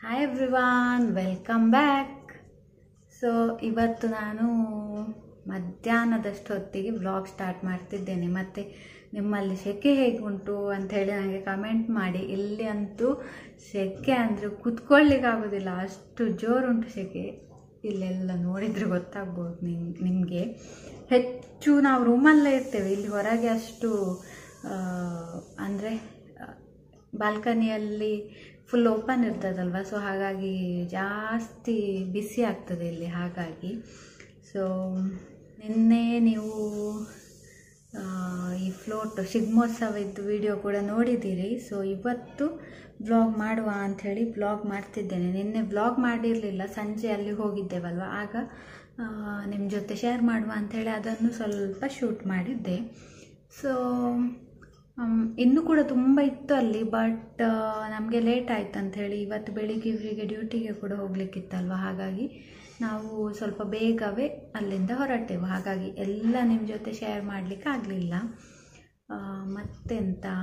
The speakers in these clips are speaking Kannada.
Hi everyone welcome back so ಇವತ್ತು ನಾನು ಮಧ್ಯಾಹ್ನದಷ್ಟು ಹೊತ್ತಿಗೆ ವ್ಲಾಗ್ ಸ್ಟಾರ್ಟ್ ಮಾಡ್ತಿದ್ದೇನೆ ಮತ್ತು ನಿಮ್ಮಲ್ಲಿ ಸೆಕೆ ಹೇಗುಂಟು ಅಂತ ಹೇಳಿ ನನಗೆ ಕಮೆಂಟ್ ಮಾಡಿ ಇಲ್ಲಿ ಅಂತೂ ಸೆಕೆ ಅಂದರೆ ಕುತ್ಕೊಳ್ಳಿಕ್ಕಾಗೋದಿಲ್ಲ ಅಷ್ಟು ಜೋರುಂಟು ಸೆಕೆ ಇಲ್ಲೆಲ್ಲ ನೋಡಿದರೆ ಗೊತ್ತಾಗ್ಬೋದು ನಿಮ್ ನಿಮಗೆ ಹೆಚ್ಚು ನಾವು ರೂಮಲ್ಲೇ ಇರ್ತೇವೆ ಇಲ್ಲಿ ಹೊರಗೆ ಅಷ್ಟು ಅಂದರೆ ಬಾಲ್ಕನಿಯಲ್ಲಿ ಫುಲ್ ಓಪನ್ ಇರ್ತದಲ್ವ ಸೊ ಹಾಗಾಗಿ ಜಾಸ್ತಿ ಬಿಸಿ ಆಗ್ತದೆ ಇಲ್ಲಿ ಹಾಗಾಗಿ ಸೊ ನಿನ್ನೆ ನೀವು ಆ, ಈ ಫ್ಲೋಟ್ ಶಿಗ್ಮೋತ್ಸವದ್ದು ವಿಡಿಯೋ ಕೂಡ ನೋಡಿದ್ದೀರಿ ಸೊ ಇವತ್ತು ಬ್ಲಾಗ್ ಮಾಡುವ ಅಂಥೇಳಿ ಬ್ಲಾಗ್ ಮಾಡ್ತಿದ್ದೇನೆ ನಿನ್ನೆ ಬ್ಲಾಗ್ ಮಾಡಿರಲಿಲ್ಲ ಸಂಜೆ ಅಲ್ಲಿ ಹೋಗಿದ್ದೇವಲ್ವ ಆಗ ನಿಮ್ಮ ಜೊತೆ ಶೇರ್ ಮಾಡುವ ಅಂಥೇಳಿ ಅದನ್ನು ಸ್ವಲ್ಪ ಶೂಟ್ ಮಾಡಿದ್ದೆ ಸೊ ಇನ್ನೂ ಕೂಡ ತುಂಬ ಇತ್ತು ಅಲ್ಲಿ ಬಟ್ ನಮಗೆ ಲೇಟ್ ಆಯ್ತು ಅಂಥೇಳಿ ಇವತ್ತು ಬೆಳಿಗ್ಗೆ ಇವರಿಗೆ ಡ್ಯೂಟಿಗೆ ಕೂಡ ಹೋಗ್ಲಿಕ್ಕಿತ್ತಲ್ವ ಹಾಗಾಗಿ ನಾವು ಸ್ವಲ್ಪ ಬೇಗವೇ ಅಲ್ಲಿಂದ ಹೊರಟೆವು ಹಾಗಾಗಿ ಎಲ್ಲ ನಿಮ್ಮ ಜೊತೆ ಶೇರ್ ಮಾಡಲಿಕ್ಕೆ ಆಗಲಿಲ್ಲ ಮತ್ತೆಂತ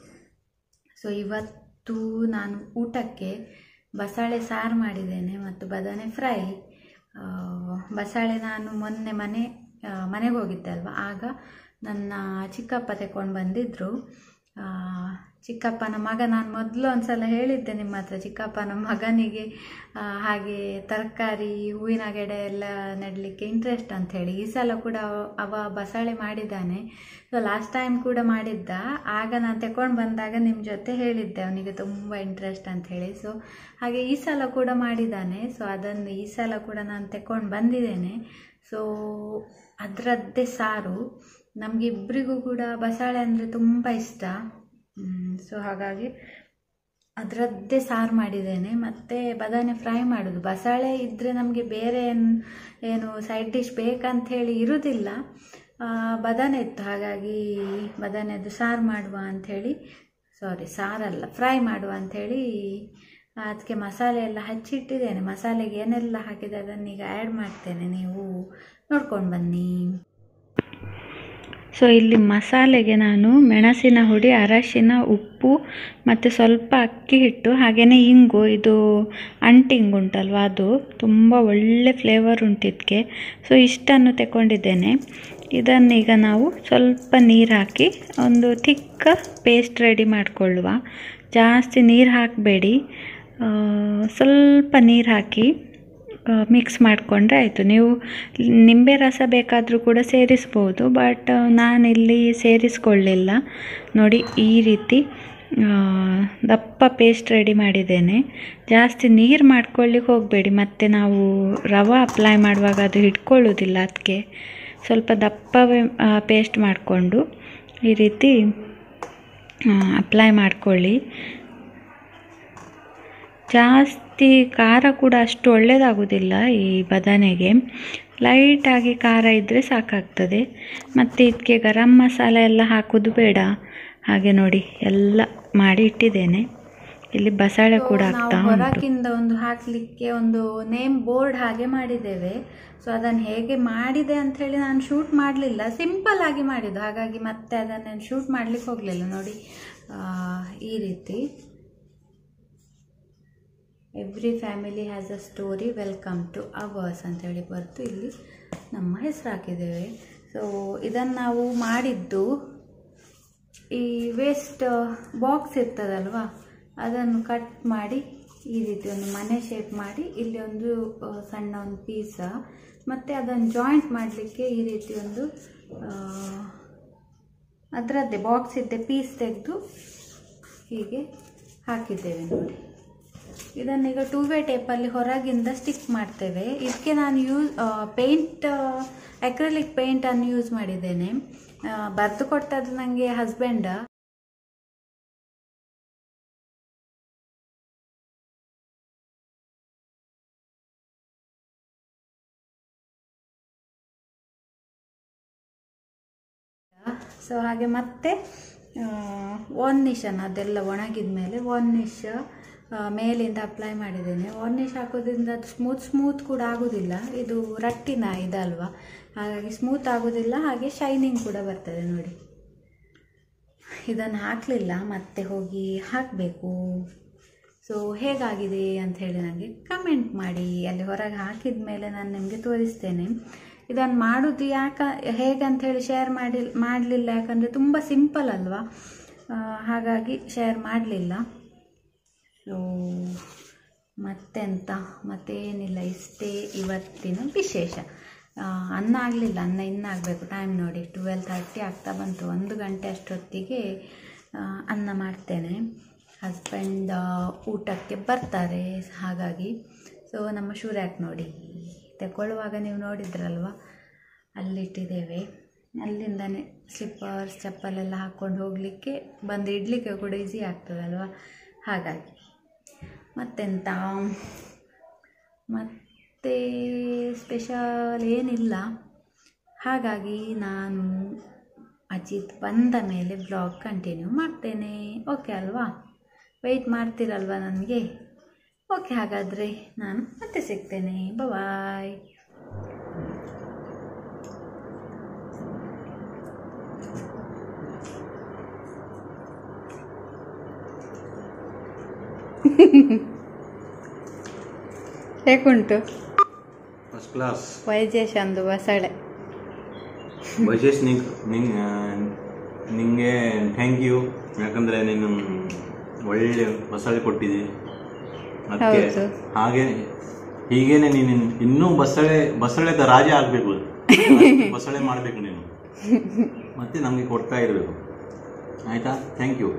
ಸೊ ಇವತ್ತು ನಾನು ಊಟಕ್ಕೆ ಬಸಳೆ ಸಾರು ಮಾಡಿದ್ದೇನೆ ಮತ್ತು ಬದನೆ ಫ್ರೈ ಆ, ಬಸಳೆ ನಾನು ಮೊನ್ನೆ ಮನೆ ಆ, ಮನೆಗೆ ಹೋಗಿದ್ದೆ ಅಲ್ವಾ ಆಗ ನನ್ನ ಚಿಕ್ಕಪ್ಪ ತಗೊಂಡು ಬಂದಿದ್ದರು ಆ, ಚಿಕ್ಕಪ್ಪನ ಮಗ ನಾನು ಮೊದಲು ಒಂದ್ಸಲ ಹೇಳಿದ್ದೆ ನಿಮ್ಮ ಹತ್ರ ಚಿಕ್ಕಪ್ಪನ ಮಗನಿಗೆ ಆ, ಹಾಗೆ ತರಕಾರಿ ಹೂವಿನ ಗಿಡ ಎಲ್ಲ ನೆಡಲಿಕ್ಕೆ ಇಂಟ್ರೆಸ್ಟ್ ಅಂತ ಹೇಳಿ ಈ ಸಲ ಕೂಡ ಅವ- ಅವ ಬಸಳೆ ಮಾಡಿದ್ದಾನೆ ಸೊ ಲಾಸ್ಟ್ ಟೈಮ್ ಕೂಡ ಮಾಡಿದ್ದ ಆಗ ನಾನು ತಗೊಂಡು ಬಂದಾಗ ನಿಮ್ಮ ಜೊತೆ ಹೇಳಿದ್ದೆ ಅವನಿಗೆ ತುಂಬ ಇಂಟ್ರೆಸ್ಟ್ ಅಂತ ಹೇಳಿ ಸೊ ಹಾಗೆ ಈ ಸಲ ಕೂಡ ಮಾಡಿದ್ದಾನೆ ಸೊ ಅದನ್ನು ಈ ಸಲ ಕೂಡ ನಾನು ತಗೊಂಡು ಬಂದಿದ್ದೇನೆ ಸೊ ಅದರದ್ದೇ ಸಾರು ನಮಗಿಬ್ಬರಿಗೂ ಕೂಡ ಬಸಳೆ ಅಂದರೆ ತುಂಬ ಇಷ್ಟ ಸೊ ಹಾಗಾಗಿ ಅದರದ್ದೇ ಸಾರು ಮಾಡಿದ್ದೇನೆ ಮತ್ತು ಬದಾನೆ ಫ್ರೈ ಮಾಡೋದು ಬಸಳೆ ಇದ್ದರೆ ನಮಗೆ ಬೇರೆ ಏನು ಏನು ಸೈಡ್ ಡಿಶ್ ಬೇಕಂತ ಹೇಳಿ ಇರುವುದಿಲ್ಲ ಆ, ಬದಾನೆ ಇತ್ತು ಹಾಗಾಗಿ ಬದಾನೆದು ಸಾರು ಮಾಡುವ ಅಂಥೇಳಿ ಸಾರಿ ಸಾರಲ್ಲ ಫ್ರೈ ಮಾಡುವ ಅಂಥೇಳಿ ಅದಕ್ಕೆ ಮಸಾಲೆ ಎಲ್ಲ ಹಚ್ಚಿಟ್ಟಿದ್ದೇನೆ ಮಸಾಲೆಗೆ ಏನೆಲ್ಲ ಹಾಕಿದೆ ಅದನ್ನೀಗ ಆ್ಯಡ್ ಮಾಡ್ತೇನೆ ನೀವು ನೋಡ್ಕೊಂಡು ಬನ್ನಿ ಸೊ ಇಲ್ಲಿ ಮಸಾಲೆಗೆ ನಾನು ಮೆಣಸಿನ ಹುಡಿ ಅರಶಿನ ಉಪ್ಪು ಮತ್ತು ಸ್ವಲ್ಪ ಅಕ್ಕಿ ಹಿಟ್ಟು ಹಾಗೆಯೇ ಇಂಗು ಇದು ಅಂಟಿಂಗು ಉಂಟಲ್ವ ಅದು ತುಂಬ ಒಳ್ಳೆ ಫ್ಲೇವರ್ ಉಂಟು ಇದಕ್ಕೆ ಸೊ ಇಷ್ಟನ್ನು ತಗೊಂಡಿದ್ದೇನೆ ಇದನ್ನೀಗ ನಾವು ಸ್ವಲ್ಪ ನೀರು ಹಾಕಿ ಒಂದು ತಿಕ್ಕ ಪೇಸ್ಟ್ ರೆಡಿ ಮಾಡಿಕೊಳ್ಳುವ ಜಾಸ್ತಿ ನೀರು ಹಾಕಬೇಡಿ ಸ್ವಲ್ಪ ನೀರು ಹಾಕಿ ಮಿಕ್ಸ್ ಮಾಡಿಕೊಂಡ್ರೆ ಆಯಿತು ನೀವು ನಿಂಬೆ ರಸ ಬೇಕಾದರೂ ಕೂಡ ಸೇರಿಸ್ಬೋದು ಬಟ್ ನಾನಿಲ್ಲಿ ಸೇರಿಸ್ಕೊಳ್ಳಿಲ್ಲ ನೋಡಿ ಈ ರೀತಿ ಆ, ದಪ್ಪ ಪೇಸ್ಟ್ ರೆಡಿ ಮಾಡಿದ್ದೇನೆ ಜಾಸ್ತಿ ನೀರು ಮಾಡ್ಕೊಳ್ಳಿಕ್ಕೆ ಹೋಗಬೇಡಿ ಮತ್ತು ನಾವು ರವೆ ಅಪ್ಲೈ ಮಾಡುವಾಗ ಅದು ಹಿಡ್ಕೊಳ್ಳೋದಿಲ್ಲ ಅದಕ್ಕೆ ಸ್ವಲ್ಪ ದಪ್ಪವೇ ಪೇಸ್ಟ್ ಮಾಡಿಕೊಂಡು ಈ ರೀತಿ ಅಪ್ಲೈ ಮಾಡ್ಕೊಳ್ಳಿ ಜಾಸ್ತಿ ಖಾರ ಕೂಡ ಅಷ್ಟು ಒಳ್ಳೆಯದಾಗೋದಿಲ್ಲ ಈ ಬದನೆಗೆ ಲೈಟಾಗಿ ಖಾರ ಇದ್ದರೆ ಸಾಕಾಗ್ತದೆ ಮತ್ತು ಇದಕ್ಕೆ ಗರಂ ಮಸಾಲೆ ಎಲ್ಲ ಹಾಕೋದು ಬೇಡ ಹಾಗೆ ನೋಡಿ ಎಲ್ಲ ಮಾಡಿ ಇಟ್ಟಿದ್ದೇನೆ ಇಲ್ಲಿ ಬಸಳೆ ಕೂಡ ಆಗ್ತಾ ಉಂಟು ಹೊರಗಿಂದ ಒಂದು ಹಾಕಲಿಕ್ಕೆ ಒಂದು ನೇಮ್ ಬೋರ್ಡ್ ಹಾಗೆ ಮಾಡಿದ್ದೇವೆ ಸೊ ಅದನ್ನು ಹೇಗೆ ಮಾಡಿದೆ ಅಂತ ಹೇಳಿ ನಾನು ಶೂಟ್ ಮಾಡಲಿಲ್ಲ ಸಿಂಪಲ್ ಆಗಿ ಮಾಡಿದ್ದು ಹಾಗಾಗಿ ಮತ್ತೆ ಅದನ್ನು ಶೂಟ್ ಮಾಡಲಿಕ್ಕೆ ಹೋಗಲಿಲ್ಲ ನೋಡಿ ಆ, ಈ ರೀತಿ every family has a story welcome to ours ಅಂತೇಳಿ ಬರೆದು ಇಲ್ಲಿ ನಮ್ಮ ಹೆಸರು ಹಾಕಿದ್ದೇವೆ ಸೊ ಇದನ್ನು ನಾವು ಮಾಡಿದ್ದು ಈ ವೇಸ್ಟ್ ಬಾಕ್ಸ್ ಇರ್ತದಲ್ವಾ ಅದನ್ನು ಕಟ್ ಮಾಡಿ ಈ ರೀತಿ ಒಂದು ಮನೆ ಶೇಪ್ ಮಾಡಿ ಇಲ್ಲಿ ಒಂದು ಆ, ಸಣ್ಣ ಒಂದು ಪೀಸ ಮತ್ತು ಅದನ್ನು ಜಾಯಿಂಟ್ ಮಾಡಲಿಕ್ಕೆ ಈ ರೀತಿ ಒಂದು ಆ, ಅದರದ್ದೇ ಬಾಕ್ಸ್ ಇದ್ದೆ ಪೀಸ್ ತೆಗೆದು ಹೀಗೆ ಹಾಕಿದ್ದೇವೆ ನೋಡಿ ಇದನ್ನೀಗ ಟೂ ವೇ ಟೇಪಲ್ಲಿ ಹೊರಗಿಂದ ಸ್ಟಿಕ್ ಮಾಡ್ತೇವೆ ಇದಕ್ಕೆ ನಾನು ಯೂಸ್ ಪೇಂಟ್ ಅಕ್ರಲಿಕ್ ಪೇಂಟನ್ನು ಯೂಸ್ ಮಾಡಿದ್ದೇನೆ ಬರೆದು ಕೊಟ್ಟದ್ದು ನನಗೆ ಹಸ್ಬೆಂಡ ಸೊ ಹಾಗೆ ಮತ್ತೆ ವಾರ್ನಿಷನ್ ಅದೆಲ್ಲ ಒಣಗಿದ ಮೇಲೆ ವಾರ್ನಿಷ್ ಮೇಲಿಂದ ಅಪ್ಲೈ ಮಾಡಿದ್ದೇನೆ ವಾರ್ನಿಷ್ ಹಾಕೋದ್ರಿಂದ ಅದು ಸ್ಮೂತ್ ಸ್ಮೂತ್ ಕೂಡ ಆಗೋದಿಲ್ಲ ಇದು ರಟ್ಟಿನ ಇದಲ್ವಾ ಹಾಗಾಗಿ ಸ್ಮೂತ್ ಆಗೋದಿಲ್ಲ ಹಾಗೆ ಶೈನಿಂಗ್ ಕೂಡ ಬರ್ತದೆ ನೋಡಿ ಇದನ್ನು ಹಾಕಲಿಲ್ಲ ಮತ್ತೆ ಹೋಗಿ ಹಾಕಬೇಕು ಸೊ ಹೇಗಾಗಿದೆ ಅಂತ ಹೇಳಿ ನನಗೆ ಕಮೆಂಟ್ ಮಾಡಿ ಅಲ್ಲಿ ಹೊರಗೆ ಹಾಕಿದ ಮೇಲೆ ನಾನು ನಿಮಗೆ ತೋರಿಸ್ತೇನೆ ಇದನ್ನು ಮಾಡೋದು ಯಾಕ ಹೇಗೆ ಅಂತ ಹೇಳಿ ಶೇರ್ ಮಾಡಿ ಮಾಡಲಿಲ್ಲ ಯಾಕಂದರೆ ತುಂಬ ಸಿಂಪಲ್ ಅಲ್ವಾ ಆ, ಹಾಗಾಗಿ ಶೇರ್ ಮಾಡಲಿಲ್ಲ ಸೊ ಮತ್ತೆಂತ ಮತ್ತೇನಿಲ್ಲ ಇಷ್ಟೇ ಇವತ್ತಿನ ವಿಶೇಷ ಆ, ಅನ್ನ ಆಗಲಿಲ್ಲ ಅನ್ನ ಇನ್ನಾಗಬೇಕು ಟೈಮ್ ನೋಡಿ ಟ್ವೆಲ್ ತರ್ಟಿ ಆಗ್ತಾ ಬಂತು ಒಂದು ಗಂಟೆ ಅಷ್ಟೊತ್ತಿಗೆ ಆ, ಅನ್ನ ಮಾಡ್ತೇನೆ ಹಸ್ಬೆಂಡ್ ಊಟಕ್ಕೆ ಬರ್ತಾರೆ ಹಾಗಾಗಿ ಸೊ ನಮ್ಮ ಶೂರ್ಯಾಕ್ ನೋಡಿ ತಗೊಳ್ಳುವಾಗ ನೀವು ನೋಡಿದ್ರಲ್ವ ಅಲ್ಲಿಟ್ಟಿದ್ದೇವೆ ಅಲ್ಲಿಂದನೇ ಸ್ಲಿಪ್ಪರ್ಸ್ ಚಪ್ಪಲೆಲ್ಲ ಹಾಕ್ಕೊಂಡು ಹೋಗಲಿಕ್ಕೆ ಬಂದು ಇಡಲಿಕ್ಕೆ ಕೂಡ ಈಸಿ ಆಗ್ತದಲ್ವ ಹಾಗಾಗಿ ಮತ್ತೆಂತ ಮತ್ತೆ ಸ್ಪೆಷಲ್ ಏನಿಲ್ಲ ಹಾಗಾಗಿ ನಾನು ಅಜಿತ್ ಬಂದ ಮೇಲೆ ಬ್ಲಾಗ್ ಕಂಟಿನ್ಯೂ ಮಾಡ್ತೇನೆ ಓಕೆ ಅಲ್ವಾ ವೆಯ್ಟ್ ಮಾಡ್ತೀರಲ್ವಾ ನನಗೆ ಓಕೆ ಹಾಗಾದರೆ ನಾನು ಮತ್ತೆ ಸಿಗ್ತೇನೆ ಬಾಯ್ ಹೇಗುಂಟು ಫಸ್ಟ್ ಕ್ಲಾಸ್ ವೈಜೇಶ್ ಅಂದು ಬಸಳೆ ವೈಶೇಷ್ ನಿಂಗ್ ನಿಂಗ್ ನಿಂಗೆ ಥ್ಯಾಂಕ್ ಯು ಯಾಕಂದ್ರೆ ನೀನು ಒಳ್ಳೆ ಬಸಳೆ ಕೊಟ್ಟಿದ್ದಿ ಅದಕ್ಕೆ ಹೌದು. ಹಾಗೆ ಹೀಗೇನೆ ನೀನು ಇನ್ನೂ ಬಸಳೆ ಬಸಳೆದ ರಾಜ ಆಗ್ಬೇಕು ಬಸಳೆ ಮಾಡಬೇಕು ನೀನು ಮತ್ತೆ ನಮಗೆ ಕೊಡ್ತಾ ಇರಬೇಕು ಆಯ್ತಾ ಥ್ಯಾಂಕ್ ಯು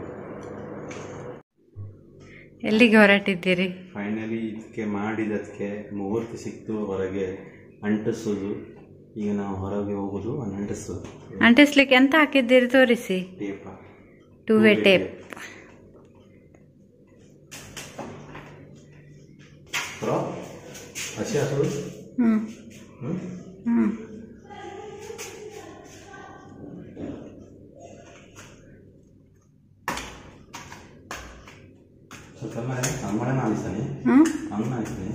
ಎಲ್ಲಿಗೆ ಹೊರಟಿದ್ದೀರಿ ಫೈನಲಿ ಇದಕ್ಕೆ ಮಾಡಿದಕ್ಕೆ ಮುಹೂರ್ತ ಸಿಕ್ತು ಹೊರಗೆ ಅಂಟಿಸೋದು ಈಗ ನಾವು ಹೊರಗೆ ಹೋಗೋದು ಅಂಟಿಸೋದು ಅಂಟಿಸ್ಲಿಕ್ಕೆ ಎಂತ ಹಾಕಿದ್ದೀರಿ ತೋರಿಸಿ tape two way tape bro ಹಸಿ ಹಾಕೋದು ಹ್ಞೂ ಹ್ಞೂ ಹ್ಞೂ ಸ್ವಲ್ಪ ಮಾಡಿ ಅಮ್ಮಡೆ ನಾನಿಸ್ತಾನೆ ಹ್ಞೂ ಅಮ್ಮ ನಾನಿಸ್ತಾನೆ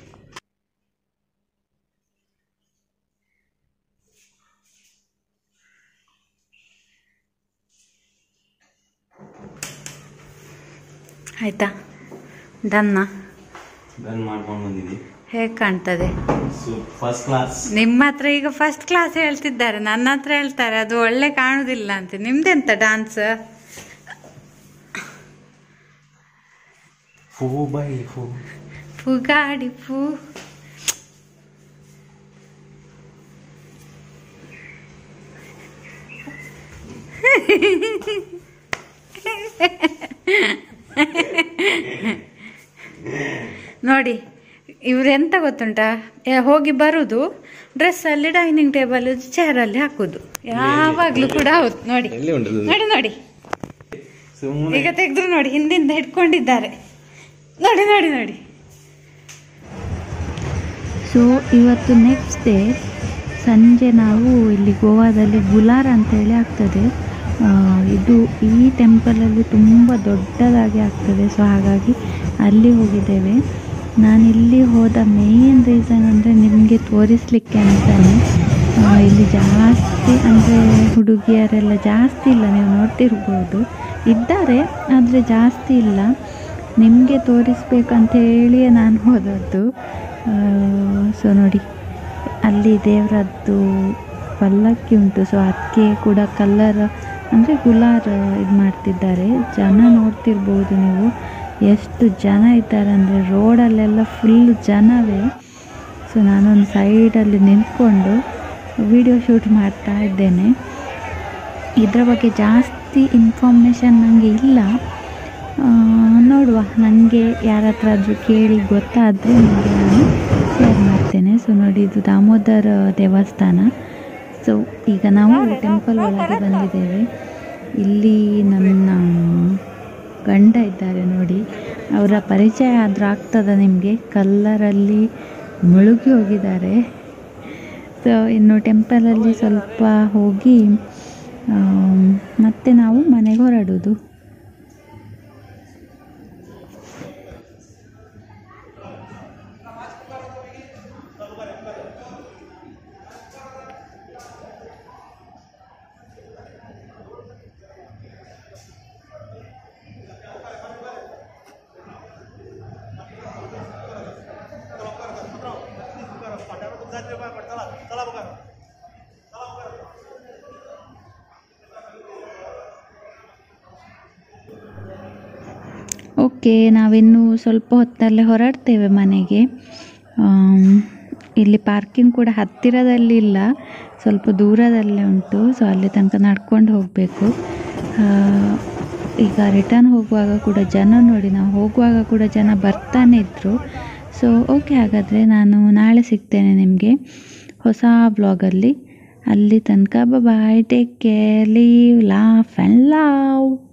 ಆಯ್ತಾ ಡನ್ನ ಡನ್ ಮಾಡ್ಕೊಂಡು ಬಂದಿದ್ದಿ ಹೇಗೆ ಕಾಣ್ತದೆ ಸೊ ಫಸ್ಟ್ ಕ್ಲಾಸ್ ನಿಮ್ಮ ಹತ್ರ ಈಗ ಫಸ್ಟ್ ಕ್ಲಾಸ್ ಹೇಳ್ತಿದ್ದಾರೆ ನನ್ನ ಹತ್ರ ಹೇಳ್ತಾರೆ ಅದು ಒಳ್ಳೆ ಕಾಣುದಿಲ್ಲ ಅಂತ ನಿಮ್ದೆಂತ ಡಾನ್ಸ್ ಫೂ ಬೈ ಫೂ ಪುಗಾಡಿ ಪೂ ನೋಡಿ ಇವ್ರೆಂತ ಗೊತ್ತುಂಟಾ ಏ, ಹೋಗಿ ಬರುದು ಡ್ರೆಸ್ಸಲ್ಲಿ ಡೈನಿಂಗ್ ಟೇಬಲ್ ಚೇರಲ್ಲಿ ಹಾಕುದು ಯಾವಾಗ್ಲೂ ಕೂಡ ಹೌದು ನೋಡಿ ಎಲ್ಲಿ ಉಂಟು ನೋಡಿ ನೋಡಿ ಸುಮ್ಮನೆ ಈಗ ತೆಗೆದ್ರು ನೋಡಿ ಹಿಂದಿಂದ ಹಿಡ್ಕೊಂಡಿದ್ದಾರೆ ನೋಡಿ ನೋಡಿ ನೋಡಿ ಸೊ ಇವತ್ತು ನೆಕ್ಸ್ಟ್ ಡೇ ಸಂಜೆ ನಾವು ಇಲ್ಲಿ ಗೋವಾದಲ್ಲಿ ಗುಲಾರ ಅಂತೇಳಿ ಆಗ್ತದೆ ಆ, ಇದು ಈ ಟೆಂಪಲಲ್ಲಿ ತುಂಬ ದೊಡ್ಡದಾಗಿ ಆಗ್ತದೆ ಸೊ ಹಾಗಾಗಿ ಅಲ್ಲಿ ಹೋಗಿದ್ದೇವೆ ನಾನು ಇಲ್ಲಿ ಹೋದ ಮೇನ್ ರೀಸನ್ ಅಂದರೆ ನಿಮಗೆ ತೋರಿಸ್ಲಿಕ್ಕೆ ಅಂತಾನೆ ಆ, ಇಲ್ಲಿ ಜಾಸ್ತಿ ಅಂದರೆ ಹುಡುಗಿಯರೆಲ್ಲ ಜಾಸ್ತಿ ಇಲ್ಲ ನೀವು ನೋಡ್ತಿರ್ಬೋದು ಇದ್ದಾರೆ ಆದರೆ ಜಾಸ್ತಿ ಇಲ್ಲ ನಿಮಗೆ ತೋರಿಸ್ಬೇಕಂತ ಹೇಳಿಯೇ ನಾನು ಹೋದದ್ದು ಸೊ ನೋಡಿ ಅಲ್ಲಿ ದೇವರದ್ದು ಪಲ್ಲಕ್ಕಿ ಉಂಟು ಸೊ ಅದಕ್ಕೆ ಕೂಡ ಕಲ್ಲರ್ ಅಂದರೆ ಗುಲಾರ್ ಇದು ಮಾಡ್ತಿದ್ದಾರೆ ಜನ ನೋಡ್ತಿರ್ಬೋದು ನೀವು ಎಷ್ಟು ಜನ ಇದ್ದಾರೆ ಅಂದರೆ ರೋಡಲ್ಲೆಲ್ಲ ಫುಲ್ ಜನವೇ ಸೊ ನಾನೊಂದು ಸೈಡಲ್ಲಿ ನಿಂತ್ಕೊಂಡು ವಿಡಿಯೋ ಶೂಟ್ ಮಾಡ್ತಾ ಇದ್ದೇನೆ ಇದರ ಬಗ್ಗೆ ಜಾಸ್ತಿ ಇನ್ಫಾರ್ಮೇಷನ್ ನನಗೆ ಇಲ್ಲ ಆ, ನೋಡುವ ನನಗೆ ಯಾರ ಹತ್ರ ಆದರೂ ಕೇಳಿ ಗೊತ್ತಾದರೆ ನಿಮಗೆ ನಾನು ಶೇರ್ ಮಾಡ್ತೇನೆ ಸೊ ನೋಡಿ ಇದು ದಾಮೋದರ ದೇವಸ್ಥಾನ ಸೊ ಈಗ ನಾವು ಟೆಂಪಲ್ ಒಳಗೆ ಬಂದಿದ್ದೇವೆ ಇಲ್ಲಿ ನನ್ನ ಗಂಡ ಇದ್ದಾರೆ ನೋಡಿ ಅವರ ಪರಿಚಯ ಆದರೂ ಆಗ್ತದ ನಿಮಗೆ ಕಲ್ಲರಲ್ಲಿ ಮುಳುಗಿ ಹೋಗಿದ್ದಾರೆ ಸೊ ಇನ್ನು ಟೆಂಪಲಲ್ಲಿ ಸ್ವಲ್ಪ ಹೋಗಿ ಆಮ್, ಮತ್ತೆ ನಾವು ಮನೆಗೆ ಹೊರಡೋದು ಓಕೆ ನಾವಿನ್ನು ಸ್ವಲ್ಪ ಹೊತ್ತಲ್ಲೇ ಹೊರಡ್ತೇವೆ ಮನೆಗೆ ಆಮ್, ಇಲ್ಲಿ ಪಾರ್ಕಿಂಗ್ ಕೂಡ ಹತ್ತಿರದಲ್ಲಿ ಇಲ್ಲ ಸ್ವಲ್ಪ ದೂರದಲ್ಲೇ ಉಂಟು ಸೊ ಅಲ್ಲಿ ತನಕ ನಡ್ಕೊಂಡು ಹೋಗಬೇಕು ಈಗ ರಿಟರ್ನ್ ಹೋಗುವಾಗ ಕೂಡ ಜನ ನೋಡಿ ನಾವು ಹೋಗುವಾಗ ಕೂಡ ಜನ ಬರ್ತಾನೆ ಇದ್ದರು ಸೊ ಓಕೆ ಹಾಗಾದರೆ ನಾನು ನಾಳೆ ಸಿಗ್ತೇನೆ ನಿಮಗೆ ಹೊಸ ಬ್ಲಾಗಲ್ಲಿ ಅಲ್ಲಿ ತನಕ bye take care live laugh and love